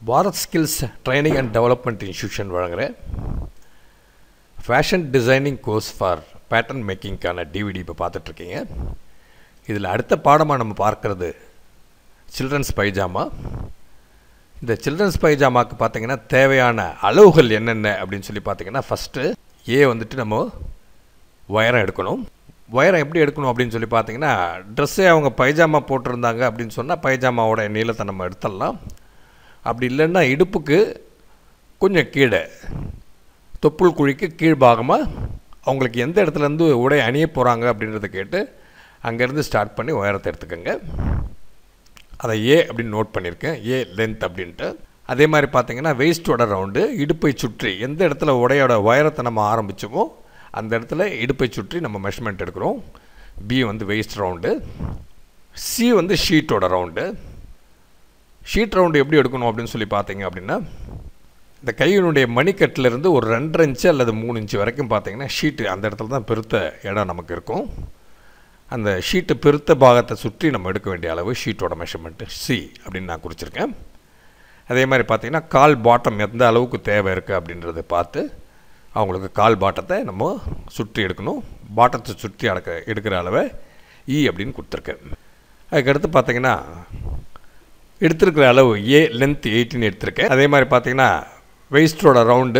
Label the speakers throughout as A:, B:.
A: Bharat skills training and development institution வழங்குகிற fashion designing course for pattern மேக்கிங்க்கான DVD இப்போ பார்த்துட்ருக்கீங்க இதில் அடுத்த பாடமாக நம்ம பார்க்குறது சில்ட்ரன்ஸ் பைஜாமா இந்த சில்ட்ரன்ஸ் பைஜாமாவுக்கு பார்த்தீங்கன்னா தேவையான அளவுகள் என்னென்ன அப்படின்னு சொல்லி பார்த்தீங்கன்னா ஃபஸ்ட்டு ஏ வந்துட்டு நம்ம ஒயரம் எடுக்கணும் ஒயரம் எப்படி எடுக்கணும் அப்படின்னு சொல்லி பார்த்தீங்கன்னா ட்ரெஸ்ஸே அவங்க பைஜாமா போட்டிருந்தாங்க அப்படின்னு சொன்னால் பைஜாமாவோட நீளத்தை நம்ம எடுத்துடலாம் அப்படி இல்லைன்னா இடுப்புக்கு கொஞ்சம் கீழே தொப்புள் குழிக்கு கீழ்பாகமாக அவங்களுக்கு எந்த இடத்துலேருந்து உடை அணிய போகிறாங்க அப்படின்றத கேட்டு அங்கேருந்து ஸ்டார்ட் பண்ணி உயரத்தை எடுத்துக்கோங்க அதை ஏ அப்படின்னு நோட் பண்ணியிருக்கேன் ஏ லென்த் அப்படின்ட்டு அதே மாதிரி பார்த்தீங்கன்னா வெயிஸ்டோட ரவுண்டு இடுப்பை சுற்றி எந்த இடத்துல உடையோட உயரத்தை நம்ம ஆரம்பித்தோமோ அந்த இடத்துல இடுப்பை சுற்றி நம்ம மெஷர்மெண்ட் எடுக்கிறோம் பி வந்து வெயிஸ்ட் ரவுண்டு சி வந்து ஷீட்டோட ரவுண்டு ஷீட் ரவுண்டு எப்படி எடுக்கணும் அப்படின்னு சொல்லி பார்த்தீங்க அப்படின்னா இந்த கையினுடைய மணிக்கட்டிலிருந்து ஒரு ரெண்டரை இன்ச்சு அல்லது மூணு இன்ச்சு வரைக்கும் பார்த்தீங்கன்னா ஷீட்டு அந்த இடத்துல தான் பெருத்த இடம் நமக்கு இருக்கும் அந்த ஷீட்டு பெருத்த பாகத்தை சுற்றி நம்ம எடுக்க வேண்டிய அளவு ஷீட்டோட மெஷர்மெண்ட்டு சி அப்படின்னு நான் குறிச்சிருக்கேன் அதே மாதிரி பார்த்தீங்கன்னா கால் பாட்டம் எந்த அளவுக்கு தேவை இருக்குது அப்படின்றத பார்த்து அவங்களுக்கு கால் பாட்டத்தை நம்ம சுற்றி எடுக்கணும் பாட்டத்தை சுற்றி அடக்க எடுக்கிற அளவை இ அப்படின்னு கொடுத்துருக்கேன் அதுக்கடுத்து பார்த்தீங்கன்னா எடுத்திருக்கிற அளவு ஏ லென்த் எயிட்டின்னு எடுத்திருக்கேன் அதே மாதிரி பார்த்தீங்கன்னா வெயிஸ்டோட ரவுண்டு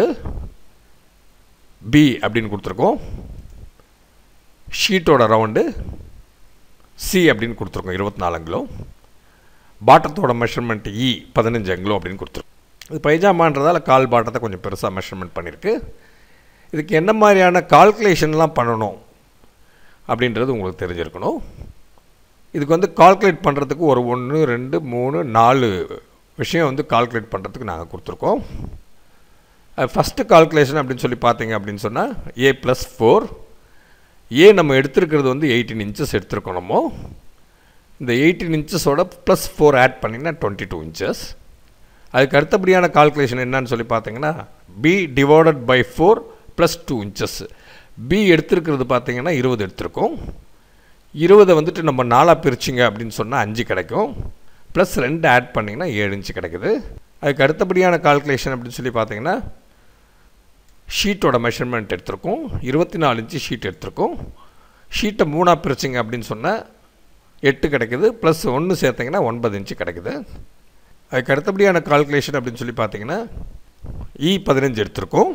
A: பி அப்படின்னு கொடுத்துருக்கோம் ஷீட்டோட ரவுண்டு சி அப்படின்னு கொடுத்துருக்கோம் இருபத்தி நாலு அங்கிலும் பாட்டத்தோட மெஷர்மெண்ட் இ பதினஞ்சு அங்கிலும் அப்படின்னு கொடுத்துருக்கோம் இது பைஜாமான்றதால கால் பாட்டத்தை கொஞ்சம் பெருசாக மெஷர்மெண்ட் பண்ணியிருக்கு இதுக்கு என்ன மாதிரியான கால்குலேஷன்லாம் பண்ணணும் அப்படின்றது உங்களுக்கு தெரிஞ்சிருக்கணும் இதுக்கு வந்து கால்குலேட் பண்ணுறதுக்கு ஒரு ஒன்று ரெண்டு மூணு நாலு விஷயம் வந்து கால்குலேட் பண்ணுறதுக்கு நாங்கள் கொடுத்துருக்கோம் ஃபஸ்ட்டு கால்குலேஷன் அப்படின்னு சொல்லி பார்த்தீங்க அப்படின்னு சொன்னால் ஏ ப்ளஸ் ஃபோர் ஏ நம்ம எடுத்துருக்கிறது வந்து எயிட்டீன் இன்ச்சஸ் எடுத்துருக்கோம் நம்ம இந்த எயிட்டீன் இன்ச்சஸோட ப்ளஸ் ஃபோர் ஆட் பண்ணிங்கன்னா டுவெண்ட்டி டூ இன்ச்சஸ் அதுக்கு அடுத்தபடியான கால்குலேஷன் என்னன்னு சொல்லி பார்த்தீங்கன்னா B divided by four plus two inches B எடுத்துருக்கிறது பார்த்தீங்கன்னா இருபது எடுத்திருக்கோம் இருபதை வந்துட்டு நம்ம நாலாக பிரிச்சிங்க அப்படின்னு சொன்னால் அஞ்சு கிடைக்கும் ப்ளஸ் ரெண்டு ஆட் பண்ணிங்கன்னா ஏழு இன்ச்சு கிடைக்குது அதுக்கு அடுத்தபடியான கால்குலேஷன் அப்படின்னு சொல்லி பார்த்தீங்கன்னா ஷீட்டோட மெஷர்மெண்ட் எடுத்திருக்கோம் இருபத்தி நாலு இன்ச்சு ஷீட் எடுத்திருக்கோம் ஷீட்டை மூணாக பிரிச்சிங்க அப்படின்னு சொன்னால் எட்டு கிடைக்குது ப்ளஸ் ஒன்று சேர்த்திங்கன்னா ஒன்பது இன்ச்சு கிடைக்குது அதுக்கு அடுத்தபடியான கால்குலேஷன் அப்படின்னு சொல்லி பார்த்தீங்கன்னா இ பதினஞ்சு எடுத்திருக்கோம்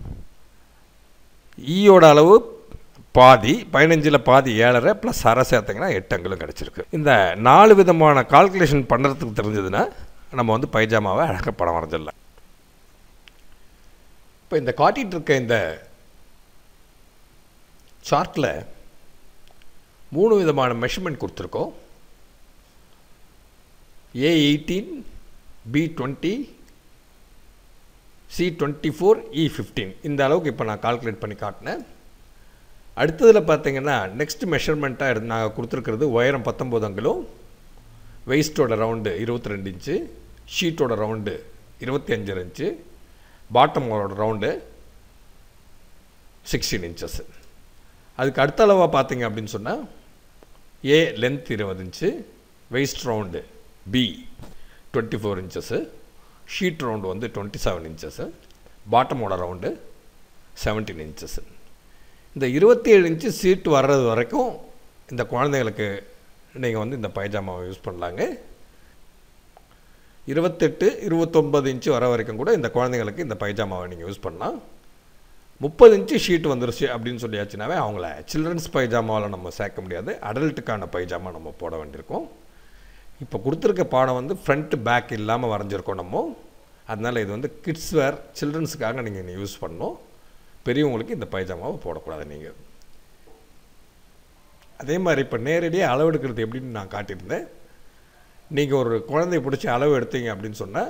A: ஈயோட அளவு பாதி பதினஞ்சில் பாதி ஏழரை ப்ளஸ் அரை சேர்த்திங்கன்னா எட்டு அங்குலம் கிடச்சிருக்கு இந்த நாலு விதமான கால்குலேஷன் பண்ணுறதுக்கு தெரிஞ்சதுன்னா நம்ம வந்து பைஜாமாவை அழகாக படம் வரைஞ்சிடலாம் இப்போ இந்த காட்டிகிட்டு இருக்க இந்த சார்ட்டில் மூணு விதமான மெஷர்மெண்ட் கொடுத்துருக்கோம் A eighteen B twenty C twenty four E fifteen இந்த அளவுக்கு இப்போ நான் கால்குலேட் பண்ணி காட்டினேன் அடுத்ததில் பார்த்தீங்கன்னா நெக்ஸ்ட் மெஷர்மெண்ட்டாக எடுத்து நாங்கள் கொடுத்துருக்கிறது உயரம் பத்தொம்போது அங்கிலும் வெயிஸ்டோட ரவுண்டு இருபத்தி ரெண்டு இன்ச்சு ஷீட்டோட ரவுண்டு இருபத்தி அஞ்சு இன்ச்சு பாட்டமோட ரவுண்டு சிக்ஸ்டீன் இன்ச்சஸ் அதுக்கு அடுத்த அளவாக பார்த்தீங்க அப்படின்னு சொன்னால் ஏ லென்த் இருபது inch waist round B twenty four inches seat round வந்து டுவெண்ட்டி செவன் இன்ச்சஸ்ஸு பாட்டமோட ரவுண்டு செவன்டீன் இன்ச்சஸ்ஸு இந்த இருபத்தி ஏழு இன்ச்சு சீட் வர்றது வரைக்கும் இந்த குழந்தைங்களுக்கு நீங்கள் வந்து இந்த பைஜாமாவை யூஸ் பண்ணலாங்க இருபத்தெட்டு இருபத்தொம்பது இன்ச்சு வர வரைக்கும் கூட இந்த குழந்தைங்களுக்கு இந்த பைஜாமாவை நீங்கள் யூஸ் பண்ணலாம் முப்பது இன்ச்சு ஷீட் வந்துருச்சு அப்படின்னு சொல்லியாச்சுனாவே அவங்கள சில்ட்ரன்ஸ் பைஜாமாவில் நம்ம சேர்க்க முடியாது அடல்ட்டுக்கான பைஜாமா நம்ம போட வேண்டியிருக்கோம் இப்போ கொடுத்துருக்க பாடம் வந்து ஃப்ரண்ட் பேக் இல்லாமல் வரைஞ்சிருக்கோம் நம்ம அதனால் இது வந்து கிட்ஸ் வேர் சில்ட்ரன்ஸுக்காக நீங்கள் யூஸ் பண்ணணும் பெரியவங்களுக்கு இந்த பைஜாமாவை போடக்கூடாது நீங்கள் அதே மாதிரி இப்போ நேரடியாக அளவெடுக்கிறது எப்படின்னு நான் காட்டியிருந்தேன் நீங்கள் ஒரு குழந்தைய பிடிச்சி அளவு எடுத்தீங்க அப்படின்னு சொன்னால்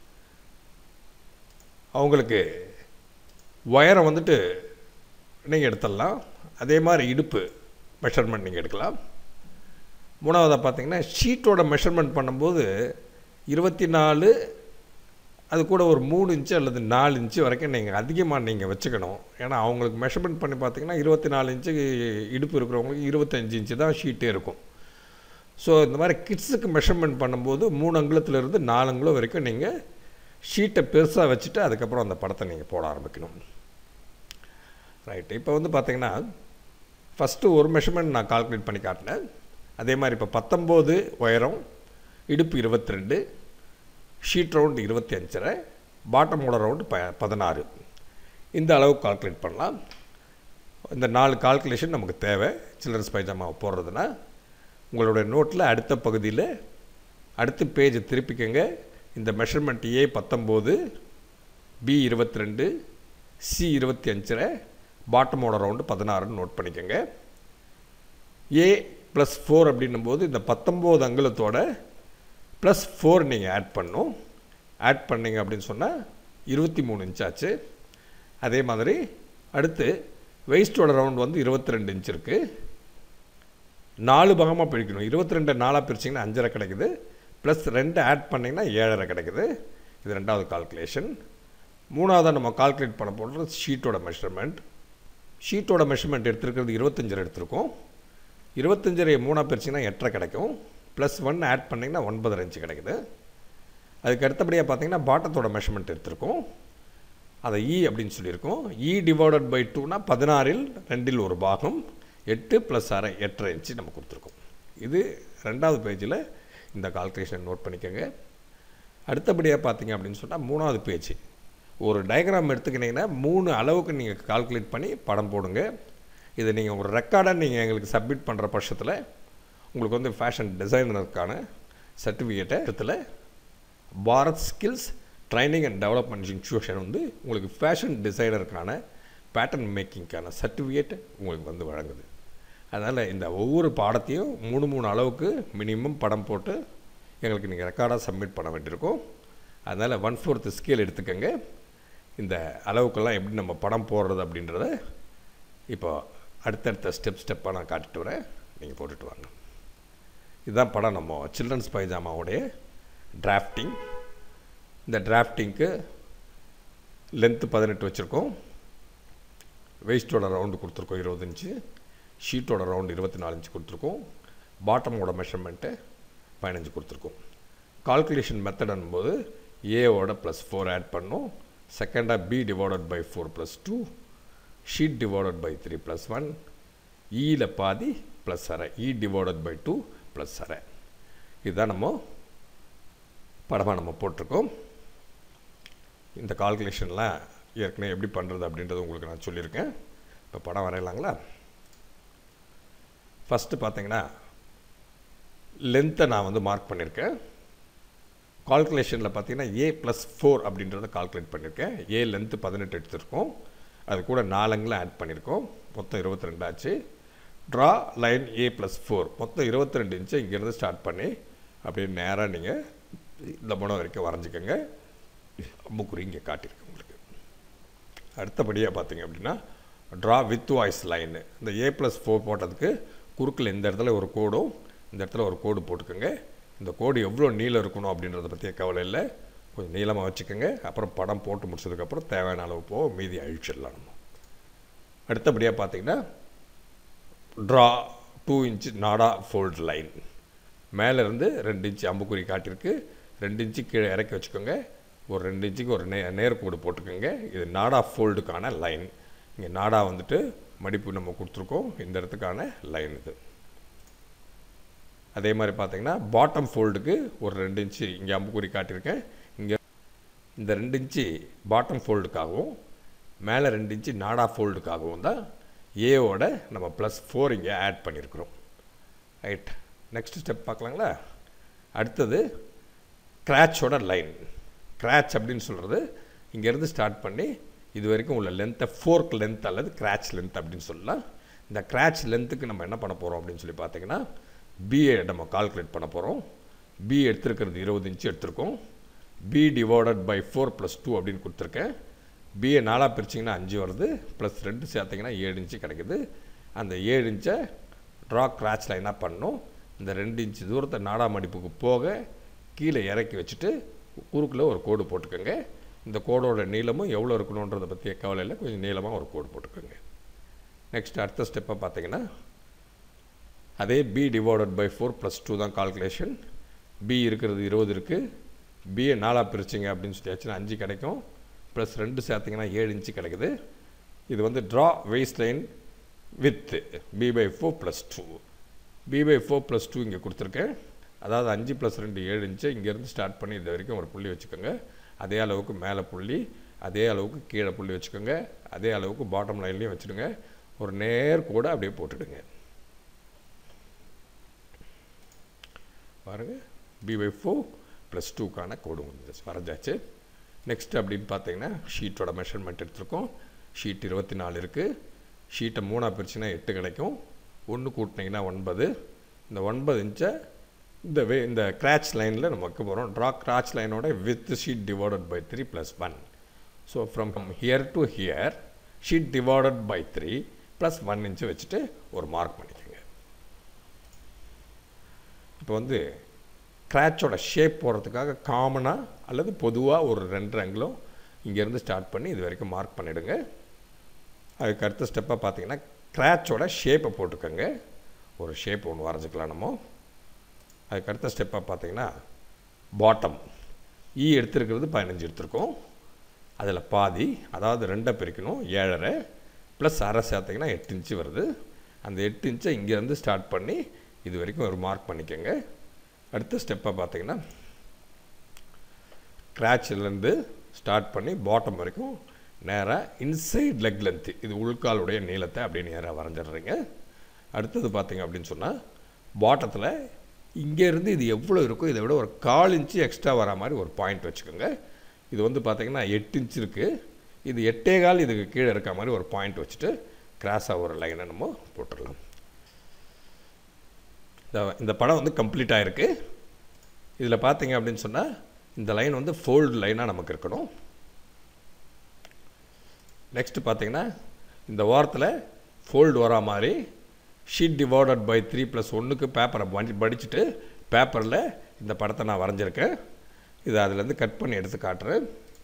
A: அவங்களுக்கு உயரம் வந்துட்டு நீங்கள் எடுத்துடலாம் அதே மாதிரி இடுப்பு மெஷர்மெண்ட் நீங்கள் எடுக்கலாம் மூணாவதாக பார்த்தீங்கன்னா ஷீட்டோட மெஷர்மெண்ட் பண்ணும்போது இருபத்தி நாலு அது கூட ஒரு மூணு இன்ச்சு அல்லது நாலு இன்ச்சு வரைக்கும் நீங்கள் அதிகமாக நீங்கள் வச்சுக்கணும் ஏன்னா அவங்களுக்கு மெஷர்மெண்ட் பண்ணி பார்த்தீங்கன்னா இருபத்தி நாலு இன்ச்சு இடுப்பு இருக்கிறவங்களுக்கு இருபத்தஞ்சி இன்ச்சு தான் ஷீட்டே இருக்கும் ஸோ இந்த மாதிரி கிட்ஸுக்கு மெஷர்மெண்ட் பண்ணும்போது மூணு அங்குலத்துலேருந்து நாலு அங்குலம் வரைக்கும் நீங்கள் ஷீட்டை பெருசாக வச்சுட்டு அதுக்கப்புறம் அந்த படத்தை நீங்கள் போட ஆரம்பிக்கணும் ரைட் இப்போ வந்து பார்த்தீங்கன்னா ஃபஸ்ட்டு ஒரு மெஷர்மெண்ட் நான் கால்குலேட் பண்ணி காட்டினேன் அதே மாதிரி இப்போ பத்தொம்போது உயரம் இடுப்பு இருபத்தி ரெண்டு ஷீட் ரவுண்டு இருபத்தி அஞ்சரை பாட்டமோட ரவுண்டு ப பதினாறு இந்த அளவுக்கு கால்குலேட் பண்ணலாம் இந்த நாலு கால்குலேஷன் நமக்கு தேவை சில்ட்ரன்ஸ் பைஜாமா போடுறதுனா உங்களுடைய நோட்டில் அடுத்த பகுதியில் அடுத்த பேஜ் திருப்பிக்கங்க இந்த மெஷர்மெண்ட் ஏ பத்தொம்போது பி இருபத்தி ரெண்டு சி இருபத்தி அஞ்சரை பாட்டமோட ரவுண்டு பதினாறுன்னு நோட் பண்ணிக்கோங்க ஏ ப்ளஸ் ஃபோர் அப்படின்னும்போது இந்த பத்தொம்போது அங்குலத்தோட ப்ளஸ் ஃபோர் நீங்கள் ஆட் பண்ணும் ஆட் பண்ணிங்க அப்படின்னு சொன்னால் இருபத்தி மூணு இன்ச் ஆச்சு அதே மாதிரி அடுத்து வெயிஸ்டோட ரவுண்ட் வந்து இருபத்தி ரெண்டு இன்ச் இருக்குது நாலு பாகமாக பிரிக்கணும் இருபத்தி ரெண்டு நாலாக பிரிச்சிங்கன்னா அஞ்சரை கிடைக்குது ப்ளஸ் ரெண்டு ஆட் பண்ணிங்கன்னா ஏழரை கிடைக்குது இது ரெண்டாவது கால்குலேஷன் மூணாவதாக நம்ம கால்குலேட் பண்ண போடுறது ஷீட்டோட மெஷர்மெண்ட் ஷீட்டோட மெஷர்மெண்ட் எடுத்துருக்கிறது இருபத்தஞ்சரை எடுத்திருக்கோம் இருபத்தஞ்சரை மூணாக பிரிச்சிங்கன்னா எட்டரை கிடைக்கும் ப்ளஸ் ஒன் ஆட் பண்ணிங்கன்னா ஒன்பதரை இன்ச்சு கிடைக்குது அதுக்கு அடுத்தபடியாக பார்த்தீங்கன்னா பாட்டத்தோட மெஷர்மெண்ட் எடுத்திருக்கோம் அதை இ அப்படின்னு சொல்லியிருக்கோம் இ டிவைடட் பை டூனா பதினாறில் ரெண்டில் ஒரு பாகம் எட்டு ப்ளஸ் அரை எட்டரை இன்ச்சு நம்ம கொடுத்துருக்கோம் இது ரெண்டாவது பேஜில் இந்த கால்குலேஷன் நோட் பண்ணிக்கோங்க அடுத்தபடியாக பார்த்தீங்க அப்படின்னு சொன்னால் மூணாவது பேஜ் ஒரு டயக்ராம் எடுத்துக்கிட்டிங்கன்னா மூணு அளவுக்கு நீங்கள் கால்குலேட் பண்ணி படம் போடுங்க இதை நீங்கள் ஒரு ரெக்கார்டாக நீங்கள் எங்களுக்கு சப்மிட் பண்ணுற பட்சத்தில் உங்களுக்கு வந்து ஃபேஷன் டிசைனருக்கான சர்டிஃபிகேட்டை இடத்துல Bharat skills training and development institution வந்து உங்களுக்கு ஃபேஷன் டிசைனருக்கான பேட்டர்ன் மேக்கிங்க்கான சர்டிஃபிகேட் உங்களுக்கு வந்து வழங்குது அதனால் இந்த ஒவ்வொரு பாடத்தையும் மூணு மூணு அளவுக்கு மினிமம் படம் போட்டு எங்களுக்கு நீங்கள் ரெக்கார்டாக சப்மிட் பண்ண வேண்டியிருக்கும் அதனால் ஒன் ஃபோர்த்து ஸ்கேல் எடுத்துக்கோங்க இந்த அளவுக்கெல்லாம் எப்படி நம்ம படம் போடுறது அப்படின்றத இப்போ அடுத்தடுத்த ஸ்டெப் ஸ்டெப்பாக நான் காட்டிட்டு வரேன் நீங்கள் போட்டுட்டு வாங்க இதுதான் படம் நம்ம சில்ட்ரன்ஸ் பைஜாமாவுடைய டிராஃப்டிங் இந்த டிராஃப்டிங்க்கு லென்த்து பதினெட்டு வச்சுருக்கோம் வெயிஸ்டோட ரவுண்டு கொடுத்துருக்கோம் இருபது இன்ச்சு ஷீட்டோட ரவுண்டு இருபத்தி நாலு இன்ச்சு கொடுத்துருக்கோம் பாட்டமோட மெஷர்மெண்ட்டு பதினஞ்சு கொடுத்துருக்கோம் கால்குலேஷன் மெத்தட் போது ஏவோட ப்ளஸ் ஃபோர் ஆட் பண்ணோம் செகண்டாக B divided by four plus two seat divided by three plus one இயில் பாதி ப்ளஸ் அரை E divided by two plus அரை இதுதான் நம்ம படமாக நம்ம போட்டிருக்கோம் இந்த கால்குலேஷன்லாம் ஏற்கனவே எப்படி பண்ணுறது அப்படின்றது உங்களுக்கு நான் சொல்லியிருக்கேன் இப்போ படம் வரையலாங்களா ஃபஸ்ட்டு பார்த்தீங்கன்னா லென்த்தை நான் வந்து மார்க் பண்ணியிருக்கேன் கால்குலேஷனில் பார்த்தீங்கன்னா ஏ ப்ளஸ் ஃபோர் அப்படின்றத கால்குலேட் பண்ணியிருக்கேன் ஏ லென்த்து பதினெட்டு எடுத்திருக்கோம் அது கூட நாலங்கில் ஆட் பண்ணியிருக்கோம் மொத்தம் இருபத்தி ரெண்டு ஆச்சு draw line A plus four மொத்தம் இருபத்தி ரெண்டு இன்ச்சு இங்கேருந்து ஸ்டார்ட் பண்ணி அப்படியே நேராக நீங்கள் இந்த படம் வரைக்கும் வரைஞ்சிக்கோங்க அம்புக்குறி இங்கே காட்டியிருக்கு உங்களுக்கு அடுத்தபடியாக பார்த்தீங்க அப்படின்னா ட்ரா வித் வாய்ஸ் லைனு இந்த ஏ ப்ளஸ் ஃபோர் போட்டதுக்கு குறுக்கில் இந்த இடத்துல ஒரு கோடும் இந்த இடத்துல ஒரு கோடு போட்டுக்கோங்க இந்த கோடு எவ்வளோ நீளம் இருக்கணும் அப்படின்றத பற்றிய கவலை இல்லை கொஞ்சம் நீளமாக வச்சுக்கோங்க அப்புறம் படம் போட்டு முடிச்சதுக்கப்புறம் தேவையான அளவு போ மீதி அழிச்சிடலாம் நம்ம அடுத்தபடியாக பார்த்தீங்கன்னா ட்ரா டூ இன்ச்சு நாடா ஃபோல்ட் லைன் மேலேருந்து ரெண்டு இன்ச்சு அம்புக்குறி காட்டியிருக்கு ரெண்டு இன்ச்சு கீழே இறக்கி வச்சுக்கோங்க ஒரு ரெண்டு இன்ச்சுக்கு ஒரு நே நேர்கோடு போட்டுக்கோங்க இது நாடா ஃபோல்டுக்கான லைன் இங்கே நாடா வந்துட்டு மடிப்பு நம்ம கொடுத்துருக்கோம் இந்த இடத்துக்கான லைன் இது அதே மாதிரி பார்த்தீங்கன்னா பாட்டம் ஃபோல்டுக்கு ஒரு ரெண்டு இன்ச்சு இங்கே அம்புக்குறி காட்டியிருக்கேன் இங்கே இந்த ரெண்டு இன்ச்சு பாட்டம் ஃபோல்டுக்காகவும் மேலே ரெண்டு இன்ச்சு நாடா ஃபோல்டுக்காகவும் தான் ஏவோட நம்ம ப்ளஸ் ஃபோர் இங்கே ஆட் பண்ணியிருக்கிறோம் ரைட் நெக்ஸ்ட் ஸ்டெப் பார்க்கலாங்களா அடுத்தது கிராச்சோட லைன் கிராச் அப்படின்னு சொல்கிறது இங்கேருந்து ஸ்டார்ட் பண்ணி இது வரைக்கும் உள்ள லென்த்தை ஃபோர்க் லென்த் அல்லது கிராச் லென்த் அப்படின்னு சொல்லலாம் இந்த கிராச் லென்த்துக்கு நம்ம என்ன பண்ண போகிறோம் அப்படின்னு சொல்லி பார்த்தீங்கன்னா பிஏ நம்ம கால்குலேட் பண்ண போகிறோம் பி எடுத்துருக்கிறது இருபது இன்ச்சு எடுத்திருக்கோம் B divided by four plus two அப்படின்னு கொடுத்துருக்கேன் பிஏ நாலாக பிரிச்சிங்கன்னா அஞ்சு வருது ப்ளஸ் ரெண்டு சேர்த்திங்கன்னா ஏழு இன்ச்சு கிடைக்குது அந்த ஏழு இன்ச்சை ட்ரா கிராச் லைனாக பண்ணணும் இந்த ரெண்டு இன்ச்சு தூரத்தை நாடா மடிப்புக்கு போக கீழே இறக்கி வச்சுட்டு குறுக்கில் ஒரு கோடு போட்டுக்கோங்க இந்த கோடோட நீளமும் எவ்வளோ இருக்கணுன்றதை பற்றிய கவலை இல்லை கொஞ்சம் நீளமாக ஒரு கோடு போட்டுக்கோங்க நெக்ஸ்ட் அடுத்த ஸ்டெப்பை பார்த்தீங்கன்னா அதே B divided by four plus two தான் கால்குலேஷன் பி இருக்கிறது இருபது இருக்குது பிஏ நாலாக பிரிச்சிங்க அப்படின்னு சொல்லியாச்சுன்னா அஞ்சு கிடைக்கும் ப்ளஸ் ரெண்டு சேர்த்திங்கன்னா ஏழு இன்ச்சு கிடைக்குது இது வந்து draw waist line with B by four plus two B by four plus two இங்கே கொடுத்துருக்கேன் அதாவது அஞ்சு ப்ளஸ் ரெண்டு ஏழு இன்ச்சு இங்கேருந்து ஸ்டார்ட் பண்ணி இது வரைக்கும் ஒரு புள்ளி வச்சுக்கோங்க அதே அளவுக்கு மேலே புள்ளி அதே அளவுக்கு கீழே புள்ளி வச்சுக்கோங்க அதே அளவுக்கு பாட்டம் லைன்லேயும் வச்சுடுங்க ஒரு நேர் கூட அப்படியே போட்டுடுங்க பாருங்கள் பி பை ஃபோர் ப்ளஸ் டூக்கான கோடு வந்து வரைஞ்சாச்சு நெக்ஸ்ட் அப்படின்னு பார்த்தீங்கன்னா ஷீட்டோட மெஷர்மெண்ட் எடுத்திருக்கோம் ஷீட் இருபத்தி நாலு இருக்குது ஷீட்டை மூணாக பிரிச்சுன்னா எட்டு கிடைக்கும் ஒன்று கூட்டினீங்கன்னா ஒன்பது இந்த ஒன்பது இன்ச்சை இந்த வே இந்த கிராச் லைனில் நம்ம வைக்க போகிறோம் ட்ரா கிராச் லைனோட with seat divided by three plus one so from here to here seat divided by three plus one inch வச்சுட்டு ஒரு மார்க் பண்ணிக்கோங்க இப்போ வந்து கிராச்சோட ஷேப் போடுறதுக்காக காமனாக அல்லது பொதுவாக ஒரு ரெண்டு அங்கிலும் இங்கேருந்து ஸ்டார்ட் பண்ணி இது வரைக்கும் மார்க் பண்ணிவிடுங்க அதுக்கு அடுத்த ஸ்டெப்பாக பார்த்தீங்கன்னா கிராச்சோட ஷேப்பை போட்டுக்கோங்க ஒரு ஷேப் ஒன்று வரைஞ்சிக்கலாம் நம்ம அதுக்கு அடுத்த ஸ்டெப்பாக பார்த்தீங்கன்னா பாட்டம் ஈ எடுத்துருக்கிறது பதினஞ்சு எடுத்திருக்கோம் அதில் பாதி அதாவது ரெண்டை பிரிக்கணும் ஏழரை ப்ளஸ் அரை சேர்த்திங்கன்னா எட்டு இன்ச்சு வருது அந்த எட்டு இன்ச்சை இங்கேருந்து ஸ்டார்ட் பண்ணி இது வரைக்கும் ஒரு மார்க் பண்ணிக்கோங்க அடுத்த ஸ்டெப்பாக பார்த்தீங்கன்னா கிராச்சிலேருந்து ஸ்டார்ட் பண்ணி பாட்டம் வரைக்கும் நேராக இன்சைட் லெக் லென்த்து இது உள்காலுடைய நீளத்தை அப்படியே நேராக வரைஞ்சிடுறீங்க அடுத்தது பார்த்தீங்க அப்படின்னு சொன்னால் பாட்டத்தில் இங்கேருந்து இது எவ்வளோ இருக்கோ இதை விட ஒரு கால் இன்ச்சு எக்ஸ்ட்ரா வர மாதிரி ஒரு பாயிண்ட் வச்சுக்கோங்க இது வந்து பார்த்திங்கன்னா எட்டு இன்ச் இருக்குது இது எட்டே கால் இதுக்கு கீழே இருக்க மாதிரி ஒரு பாயிண்ட் வச்சுட்டு கிராஸாக ஒரு லைனை நம்ம போட்டுடலாம் இந்த இந்த படம் வந்து கம்ப்ளீட் ஆகிருக்கு இதில் பார்த்தீங்க அப்படின்னு சொன்னால் இந்த லைன் வந்து ஃபோல்டு லைனாக நமக்கு இருக்கணும் நெக்ஸ்ட்டு பார்த்தீங்கன்னா இந்த வாரத்தில் ஃபோல்டு வரா மாதிரி seat divided by three plus ஒன்றுக்கு பேப்பரை படி படிச்சுட்டு பேப்பரில் இந்த படத்தை நான் வரைஞ்சிருக்கேன் இதை அதுலேருந்து கட் பண்ணி எடுத்து காட்டுறேன்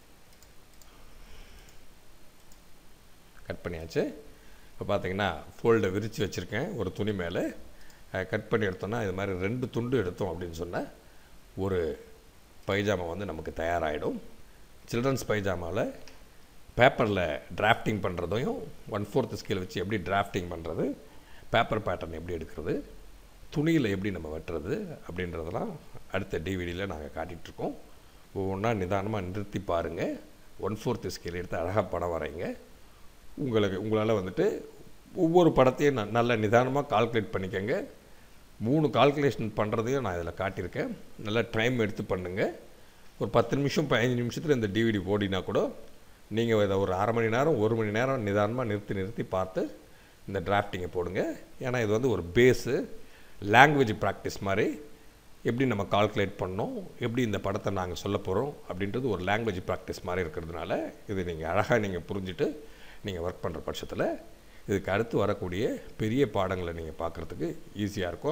A: கட் பண்ணியாச்சு இப்போ பார்த்தீங்கன்னா ஃபோல்டை விரித்து வச்சுருக்கேன் ஒரு துணி மேலே கட் பண்ணி எடுத்தோன்னா இது மாதிரி ரெண்டு துண்டு எடுத்தோம் அப்படின்னு சொன்னால் ஒரு பைஜாமா வந்து நமக்கு தயாராகிடும் சில்ட்ரன்ஸ் பைஜாமாவில் பேப்பரில் டிராஃப்டிங் பண்ணுறதையும் ஒன் ஃபோர்த் ஸ்கேல் வச்சு எப்படி டிராஃப்டிங் பண்ணுறது பேப்பர் பேட்டர்ன் எப்படி எடுக்கிறது துணியில் எப்படி நம்ம வெட்டுறது அப்படின்றதெல்லாம் அடுத்த டிவிடியில் நாங்கள் காட்டிகிட்ருக்கோம் ஒவ்வொன்றா நிதானமாக நிறுத்தி பாருங்கள் ஒன் ஃபோர்த் ஸ்கேல் எடுத்து அழகாக படம் வரைங்க உங்களுக்கு உங்களால் வந்துட்டு ஒவ்வொரு படத்தையும் ந நல்ல நிதானமாக கால்குலேட் பண்ணிக்கோங்க மூணு கால்குலேஷன் பண்ணுறதையும் நான் இதில் காட்டியிருக்கேன் நல்லா டைம் எடுத்து பண்ணுங்கள் ஒரு பத்து நிமிஷம் பதினஞ்சு நிமிஷத்தில் இந்த டிவிடி ஓடினா கூட நீங்கள் இதை ஒரு அரை மணி நேரம் ஒரு மணி நேரம் நிதானமாக நிறுத்தி நிறுத்தி பார்த்து இந்த டிராஃப்டிங்கை போடுங்க ஏன்னா இது வந்து ஒரு பேஸு லாங்குவேஜ் ப்ராக்டிஸ் மாதிரி எப்படி நம்ம கால்குலேட் பண்ணோம் எப்படி இந்த படத்தை நாங்கள் சொல்ல போகிறோம் அப்படின்றது ஒரு லாங்குவேஜ் ப்ராக்டிஸ் மாதிரி இருக்கிறதுனால இது நீங்கள் அழகாக நீங்கள் புரிஞ்சுட்டு நீங்கள் ஒர்க் பண்ணுற பட்சத்தில் இதுக்கு அடுத்து வரக்கூடிய பெரிய பாடங்களை நீங்கள் பார்க்குறதுக்கு ஈஸியாக இருக்கும்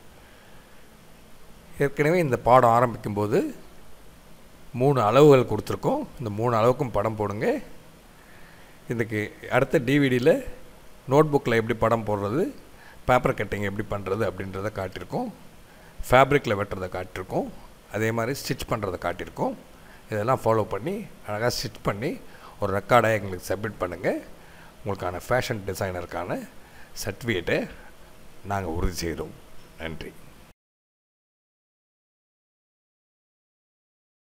A: ஏற்கனவே இந்த பாடம் ஆரம்பிக்கும்போது மூணு அளவுகள் கொடுத்துருக்கோம் இந்த மூணு அளவுக்கும் படம் போடுங்க இதுக்கு அடுத்த டிவிடியில் நோட் புக்கில் எப்படி படம் போடுறது பேப்பர் கட்டிங் எப்படி பண்ணுறது அப்படின்றத காட்டியிருக்கோம் ஃபேப்ரிக்கில் வெட்டுறதை காட்டியிருக்கோம் அதே மாதிரி ஸ்டிச் பண்ணுறதை காட்டியிருக்கோம் இதெல்லாம் ஃபாலோ பண்ணி அழகாக ஸ்டிச் பண்ணி ஒரு ரெக்கார்டாக எங்களுக்கு சப்மிட் பண்ணுங்கள் உங்களுக்கான ஃபேஷன் டிசைனருக்கான சர்டிஃபிகேட்டை நாங்கள் உறுதி செய்கிறோம் நன்றி